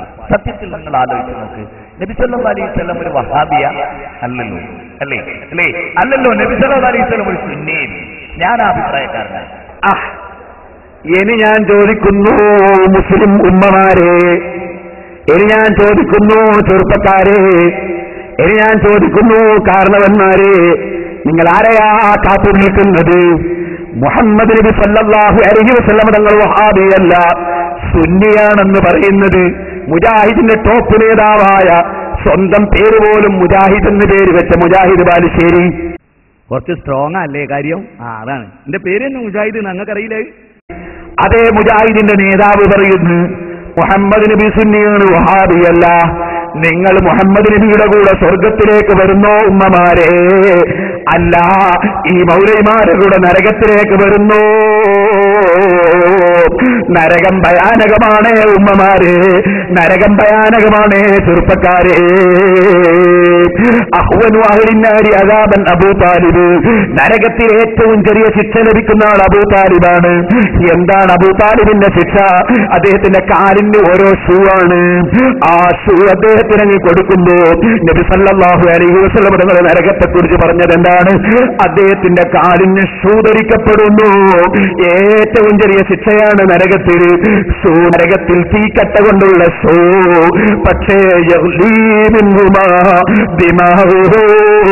സത്യത്തിൽ നിങ്ങൾ ആലോചിച്ച് നോക്ക് നബി സല്ലല്ലാഹു അലൈഹി വസല്ലം ഒരു വഹാബിയ അല്ലല്ലോ അല്ലേ അല്ലേ അല്ലല്ലോ നബി സല്ലല്ലാഹു അലൈഹി വസല്ലം ഒരു സുന്നിയൻ ഞാൻ ആ അഭിപ്രായക്കാരനാണ് ആ ഇനി ഞാൻ ചോദിക്കുന്നു മുസ്ലിം ഉമ്മമാരെ ഇനി ഞാൻ ചോദിക്കുന്നു ചെറുപ്പക്കാരെ ഇനി ഞാൻ ചോദിക്കുന്നു കാരണവന്മാരെ നിങ്ങൾ ആരെയാ കാത്തു നിൽക്കുന്നത് മുഹമ്മദ് നബി സല്ലല്ലാഹു അലൈഹി വസല്ലം തങ്ങൾ വഹാബിയല്ല സുന്നിയാണെന്ന് പറയുന്നത് മുജാഹിദിന്റെ ടോപ്പ് നേതാവായ സ്വന്തം പേര് പോലും മുജാഹിദ് എന്ന് പേര് വെച്ച മുജാഹിദ് ബാലുശ്ശേരി കുറച്ച് സ്ട്രോങ് അല്ലേ കാര്യം ആ അതാണ് എന്റെ പേര് തന്നെ മുജാഹിദ് ഞങ്ങൾക്കറിയില്ലേ അതേ മുജാഹിദിന്റെ നേതാവ് പറയുന്നു മുഹമ്മദ് നബി സുന്നിയാണ് വഹാബിയല്ല നിങ്ങൾ മുഹമ്മദ് നബിയുടെ കൂടെ സ്വർഗത്തിലേക്ക് വരുന്നോ ഉമ്മമാരെ അല്ല ഈ മൗലൈമാരുടെ കൂടെ നരകത്തിലേക്ക് വരുന്നോ നരകം ഭയാനകമാണ് ഉമ്മമാരെ നരകം ഭയാനകമാണ് ചെറുപ്പക്കാരെ അഹ്വനു അഹ്ലിന്നാരി അതാബൻ അബൂ താലിബ് നരകത്തിൽ ഏറ്റവും ചെറിയ ശിക്ഷ ലഭിക്കുന്ന ആൾ അബൂ താലിബാണ് എന്താണ് അബൂ താലിബിന്റെ ശിക്ഷ അദ്ദേഹത്തിന്റെ കാലിന് ഓരോ ഷൂ ആണ് ആ ഷൂ അദ്ദേഹത്തിന് അങ്ങ് കൊടുക്കുമ്പോ നബി സല്ലല്ലാഹു അലൈഹി വസല്ലം തങ്ങളുടെ നരകത്തെ കുറിച്ച് പറഞ്ഞത് എന്താണ് അദ്ദേഹത്തിന്റെ കാലിന് ഷൂ ധരിക്കപ്പെടുന്നു ഏറ്റവും ചെറിയ ശിക്ഷയാണ് നരകത്തിൽ ഷൂ നരകത്തിൽ തീക്കട്ട കൊണ്ടുള്ള ഷൂ പക്ഷേ യഗ്ലീ മിൻഹുമാ ദിമാഹുഹു.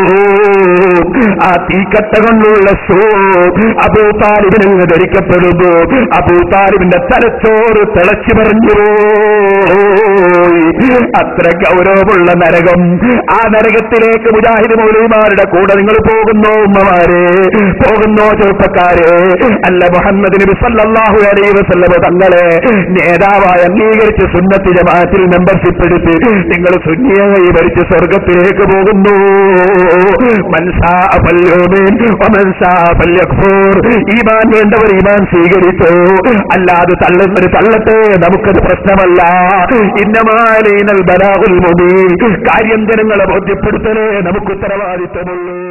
ആ തീക്കട്ട കൊണ്ടുള്ള ഷൂ അബൂ താലിബിന് അങ്ങ് ധരിക്കപ്പെടുന്നു അബൂ താലിബിന്റെ തലച്ചോറ് തിളച്ചു പറഞ്ഞു പോയി. അത്ര ഗൗരവമുള്ള നരകം ആ നരകത്തിലേക്ക് മുജാഹിദ് മൗലവിമാരുടെ കൂടെ നിങ്ങൾ പോകുന്നോ ഉമ്മമാരെ പോകുന്നോ ചെറുപ്പക്കാരെ അല്ല മുഹമ്മദ് നബി സല്ലല്ലാഹു അലൈഹി വസല്ലം തങ്ങളെ നേതാവായി അംഗീകരിച്ച് സുന്നത്ത് ജമാഅത്തിൽ മെമ്പർഷിപ്പ് എടുത്ത് നിങ്ങൾ സുന്നിയായി ഭരിച്ച് സ്വർഗത്തിലേക്ക് പോകുന്നു മൻസാ ഫല്യൂമിൻ വമൻസാ ഫല്യക്ഫൂർ ഈമാൻ വേണ്ടവർ ഈമാൻ സ്വീകരിച്ചു അല്ലാതെ തള്ളുന്നൊരു തള്ളട്ടെ നമുക്കത് പ്രശ്നമല്ല ഇന്നമാലീനൽ ബലാഹുൽ മുബീൻ കാര്യം ജനങ്ങളെ ബോധ്യപ്പെടുത്തലേ നമുക്ക് ഉത്തരവാദിത്തമുള്ളൂ